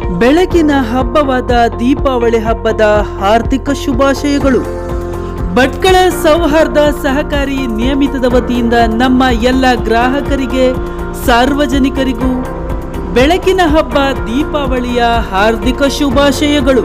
ಬೆಳಕಿನ ಹಬ್ಬವಾದ ದೀಪಾವಳಿ ಹಬ್ಬದ ಹಾರ್ದಿಕ ಶುಭಾಶಯಗಳು ಭಟ್ಕಳ ಸೌಹಾರ್ದ ಸಹಕಾರಿ ನಿಯಮಿತದ ವತಿಯಿಂದ ನಮ್ಮ ಎಲ್ಲ ಗ್ರಾಹಕರಿಗೆ ಸಾರ್ವಜನಿಕರಿಗೂ ಬೆಳಕಿನ ಹಬ್ಬ ದೀಪಾವಳಿಯ ಹಾರ್ದಿಕ ಶುಭಾಶಯಗಳು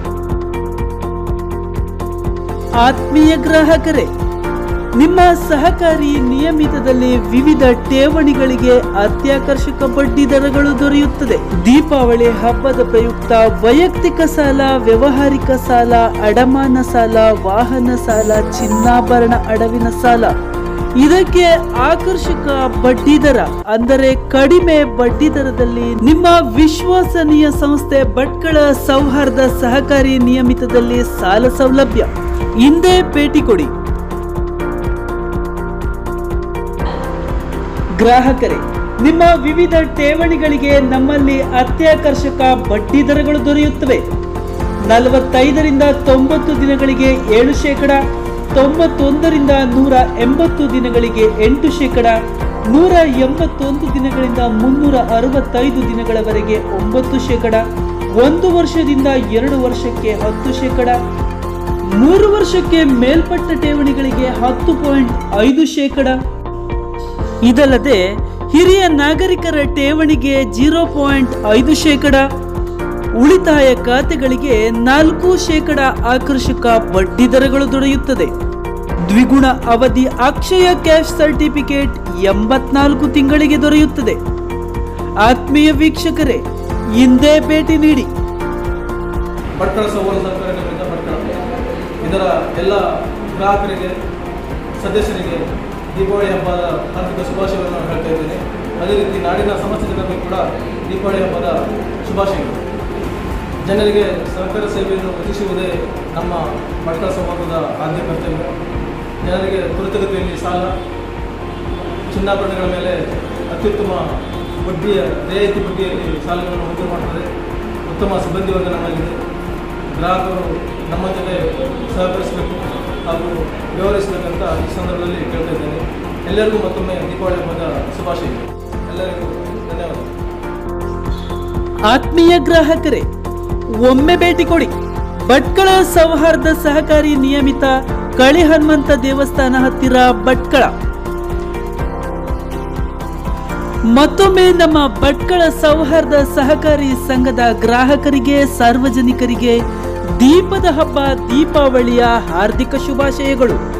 ಆತ್ಮೀಯ ಗ್ರಾಹಕರೇ ನಿಮ್ಮ ಸಹಕಾರಿ ನಿಯಮಿತದಲ್ಲಿ ವಿವಿಧ ಠೇವಣಿಗಳಿಗೆ ಅತ್ಯಾಕರ್ಷಕ ಬಡ್ಡಿ ದರಗಳು ದೊರೆಯುತ್ತದೆ ದೀಪಾವಳಿ ಹಬ್ಬದ ಪ್ರಯುಕ್ತ ವೈಯಕ್ತಿಕ ಸಾಲ ವ್ಯವಹಾರಿಕ ಸಾಲ ಅಡಮಾನ ಸಾಲ ವಾಹನ ಸಾಲ ಚಿನ್ನಾಭರಣ ಅಡವಿನ ಸಾಲ ಇದಕ್ಕೆ ಆಕರ್ಷಕ ಬಡ್ಡಿ ದರ ಅಂದರೆ ಕಡಿಮೆ ಬಡ್ಡಿ ದರದಲ್ಲಿ ನಿಮ್ಮ ವಿಶ್ವಸನೀಯ ಸಂಸ್ಥೆ ಭಟ್ಕಳ ಸೌಹಾರ್ದ ಸಹಕಾರಿ ನಿಯಮಿತದಲ್ಲಿ ಸಾಲ ಸೌಲಭ್ಯ ಹಿಂದೆ ಭೇಟಿ ಕೊಡಿ ಗ್ರಾಹಕರೇ ನಿಮ್ಮ ವಿವಿಧ ಠೇವಣಿಗಳಿಗೆ ನಮ್ಮಲ್ಲಿ ಅತ್ಯಾಕರ್ಷಕ ಬಡ್ಡಿ ದರಗಳು ದೊರೆಯುತ್ತವೆ ನಲವತ್ತೈದರಿಂದ ತೊಂಬತ್ತು ದಿನಗಳಿಗೆ ಏಳು ಶೇಕಡ ತೊಂಬತ್ತೊಂದರಿಂದ ನೂರ ಎಂಬತ್ತು ದಿನಗಳಿಗೆ ಎಂಟು ಶೇಕಡ ನೂರ ಎಂಬತ್ತೊಂದು ದಿನಗಳಿಂದ ಮುನ್ನೂರ ಅರವತ್ತೈದು ದಿನಗಳವರೆಗೆ ಒಂಬತ್ತು ಶೇಕಡ ಒಂದು ವರ್ಷದಿಂದ ಎರಡು ವರ್ಷಕ್ಕೆ ಹತ್ತು ಶೇಕಡ ಮೂರು ವರ್ಷಕ್ಕೆ ಮೇಲ್ಪಟ್ಟ ಠೇವಣಿಗಳಿಗೆ ಹತ್ತು ಪಾಯಿಂಟ್ ಐದು ಶೇಕಡ ಇದಲ್ಲದೆ ಹಿರಿಯ ನಾಗರಿಕರ ಠೇವಣಿಗೆ ಜೀರೋ ಪಾಯಿಂಟ್ ಐದು ಶೇಕಡ ಉಳಿತಾಯ ಖಾತೆಗಳಿಗೆ ನಾಲ್ಕು ಶೇಕಡ ಆಕರ್ಷಕ ಬಡ್ಡಿ ದರಗಳು ದೊರೆಯುತ್ತದೆ ದ್ವಿಗುಣ ಅವಧಿ ಅಕ್ಷಯ ಕ್ಯಾಶ್ ಸರ್ಟಿಫಿಕೇಟ್ ಎಂಬತ್ನಾಲ್ಕು ತಿಂಗಳಿಗೆ ದೊರೆಯುತ್ತದೆ ಆತ್ಮೀಯ ವೀಕ್ಷಕರೇ ಹಿಂದೆ ಭೇಟಿ ನೀಡಿ ಭಟ್ಕಳ ಸೌಹಾರ್ದ ಸರ್ಕಾರ ನಿಮಿತ್ತ ಭಟ್ಕಳ ಇದರ ಎಲ್ಲ ಗ್ರಾಹಕರಿಗೆ ಸದಸ್ಯರಿಗೆ ದೀಪಾವಳಿ ಹಬ್ಬದ ಹಾರ್ದಿಕ ಶುಭಾಶಯವನ್ನು ನಾನು ಹೇಳ್ತಾ ಇದ್ದೇನೆ ಅದೇ ರೀತಿ ನಾಡಿನ ಸಮಸ್ತ ಜನರಿಗೂ ಕೂಡ ದೀಪಾವಳಿ ಹಬ್ಬದ ಶುಭಾಶಯಗಳು ಜನರಿಗೆ ಸರ್ಕಾರ ಸೇವೆಯನ್ನು ಒದಗಿಸುವುದೇ ನಮ್ಮ ಭಟ್ಕಳ ಸಂವಾದದ ಆದ್ಯ ಕರ್ತವ್ಯ ಜನರಿಗೆ ತ್ವರಿತಗತಿಯಲ್ಲಿ ಸಾಲ ಚಿನ್ನಾಭರಣಗಳ ಮೇಲೆ ಅತ್ಯುತ್ತಮ ಬಡ್ಡಿಯ ರಿಯಾಯಿತಿ ಬಡ್ಡಿಯಲ್ಲಿ ಸಾಲಗಳನ್ನು ಮಂಜೂರು ಮಾಡ್ತದೆ ಉತ್ತಮ ಸಿಬ್ಬಂದಿ ವರ್ಗ ನಮ್ಮಲ್ಲಿದೆ ಗ್ರಾಹಕರು ನಮ್ಮ ಜೊತೆ ಸಹಕರಿಸಬೇಕು ಹಾಗೂ ವ್ಯವಹರಿಸಬೇಕಂತ ಈ ಸಂದರ್ಭದಲ್ಲಿ ಕೇಳ್ತಾ ಇದ್ದೇನೆ ಎಲ್ಲರಿಗೂ ಮತ್ತೊಮ್ಮೆ ದೀಪಾವಳಿ ಹಬ್ಬದ ಶುಭಾಶಯಗಳು ಎಲ್ಲರಿಗೂ ಧನ್ಯವಾದ ಆತ್ಮೀಯ ಗ್ರಾಹಕರೇ ಒಮ್ಮೆ ಭೇಟಿ ಕೊಡಿ ಭಟ್ಕಳ ಸೌಹಾರ್ದ ಸಹಕಾರಿ ನಿಯಮಿತ ಕಳಿ ಹನುಮಂತ ದೇವಸ್ಥಾನ ಹತ್ತಿರ ಭಟ್ಕಳ ಮತ್ತೊಮ್ಮೆ ನಮ್ಮ ಭಟ್ಕಳ ಸೌಹಾರ್ದ ಸಹಕಾರಿ ಸಂಘದ ಗ್ರಾಹಕರಿಗೆ ಸಾರ್ವಜನಿಕರಿಗೆ ದೀಪದ ಹಬ್ಬ ದೀಪಾವಳಿಯ ಹಾರ್ದಿಕ ಶುಭಾಶಯಗಳು